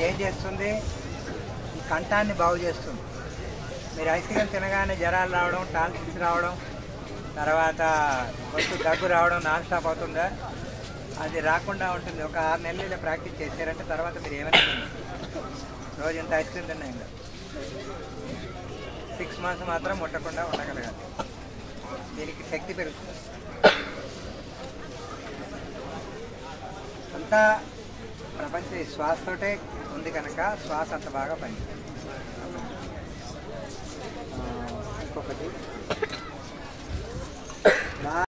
ఏం చేస్తుంది ఈ కంఠాన్ని బాగు చేస్తుంది మీరు ఐస్ క్రీమ్ తినగానే జ్వరాలు రావడం టాన్సిల్స్ రావడం తర్వాత గొంతు దగ్గు రావడం నాన్ స్టాప్ అవుతుందా అది రాకుండా ఉంటుంది ఒక ఆరు నెలలు ఇలా ప్రాక్టీస్ చేశారంటే తర్వాత మీరు ఏమైనా తినండి. రోజు ఇంత ఐస్ క్రీమ్ తిన్నా ఇంకా సిక్స్ మంత్స్ మాత్రం ముట్టకుండా ఉండగలగాలి దీనికి శక్తి పెరుగుతుంది అంతా ప్రపంచ ఈ శ్వాసతోటే ఉంది కనుక శ్వాస అంత బాగా పనిచేస్తుంది ఆ, ఇంకొకటి